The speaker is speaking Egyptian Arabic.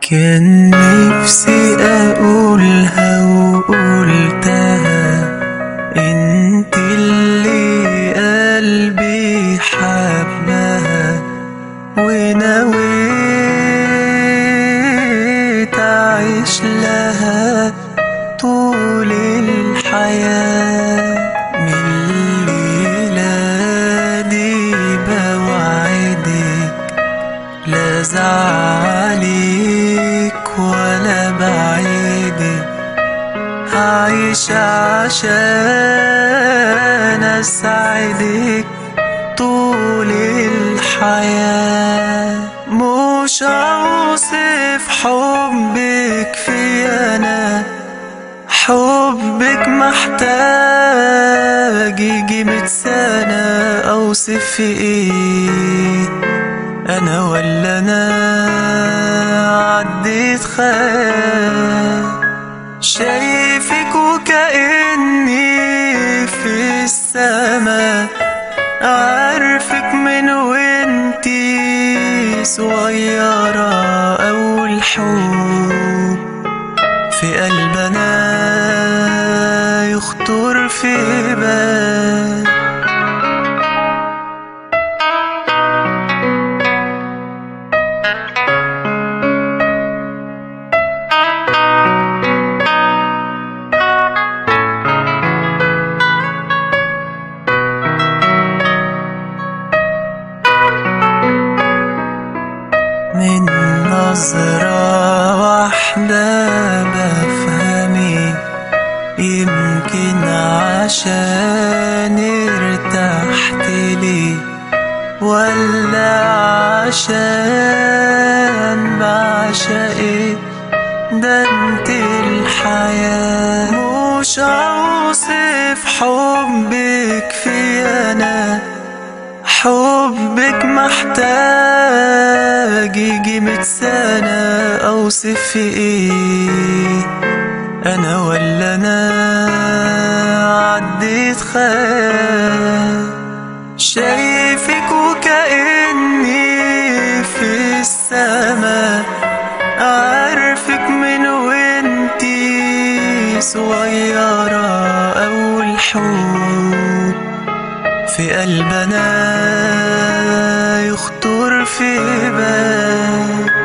كان نفسي أقولها وقلتها انت اللي قلبي حبها ونويت أعيش لها طول الحياة من الليلة دي بوعدك لا زعلك ولا بعيدك هعيش عشان أسعدك طول الحياة مش هوصف حبك في أنا حبك محتاج يجي مية سنة أوصف في إيه أنا ولا أنا عديت خيال شايفك وكأني في السما عارفك من وانتي صغيرة أول حب في قلبنا يخطر في بال من نظرة واحدة بفهمك يمكن عشان ارتحت لي ولا عشان بعشقك ده انت الحياة مش هوصف حبك في انا حبك محتاج يجي مية سنة أوصف في إيه أنا ولا أنا عديت خيال شايفك وكأني في السما عارفك من وانتي صغيرة أول حب في قلبنا يخطر في بال